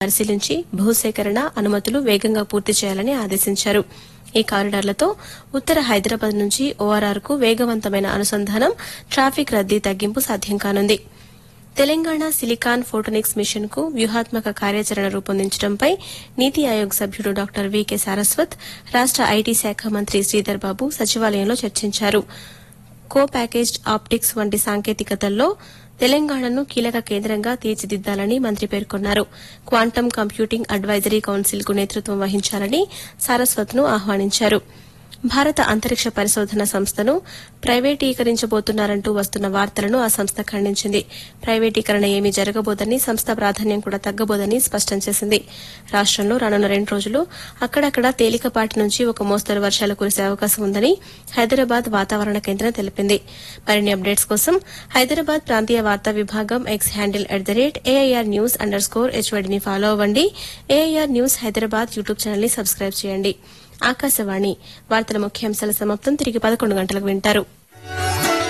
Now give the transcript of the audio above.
పరిశీలించి భూసేకరణ అనుమతులు వేగంగా పూర్తి చేయాలని ఆదేశించారు ఈ కారిడార్లతో ఉత్తర హైదరాబాద్ నుంచి ఓఆర్ఆర్ కు వేగవంతమైన అనుసంధానం ట్రాఫిక్ రద్దీ తగ్గింపు సాధ్యం కానుంది తెలంగాణ సిలికాన్ ఫోటోనిక్స్ మిషన్ కు వ్యూహాత్మక కార్యాచరణ రూపొందించడంపై నీతి ఆయోగ్ సభ్యుడు డాక్టర్ వికే సారస్వత్ రాష్ట ఐటీ శాఖ మంత్రి శ్రీధర్ బాబు సచివాలయంలో చర్చించారు కో ప్యాకేజ్డ్ ఆప్టిక్స్ వంటి సాంకేతికతల్లో తెలంగాణను కీలక కేంద్రంగా తీర్చిదిద్దాలని మంత్రి పేర్కొన్నారు క్వాంటమ్ కంప్యూటింగ్ అడ్వైజరీ కౌన్సిల్ కు నేతృత్వం వహించాలని సారస్వత్ ను ఆహ్వానించారు భారత అంతరిక్ష పరిశోధన సంస్థను ప్రైవేటీకరించబోతున్నారంటూ వస్తున్న వార్తలను ఆ సంస్థ ఖండించింది ప్రైవేటీకరణ ఏమీ జరగబోదని సంస్థ ప్రాధాన్యం కూడా తగ్గబోదని స్పష్టం చేసింది రాష్టంలో రానున్న రెండు రోజులు అక్కడక్కడ తేలికపాటి నుంచి ఒక మోస్తరు వర్షాలు కురిసే అవకాశం ఉందని హైదరాబాద్ వాతావరణ కేంద్రం తెలిపింది మరిన్ని అప్డేట్స్ కోసం హైదరాబాద్ ప్రాంతీయ వార్తా విభాగం X handle at the rate AIR news underscore హెచ్వడిని ఫాలో అవ్వండి AIR news Hyderabad YouTube channel ని సబ్స్క్రైబ్ చేయండి ఆకాశవాణి వార్తల ముఖ్యాంశాల సమాప్తం తిరిగి పదకొండు గంటలకు వింటారు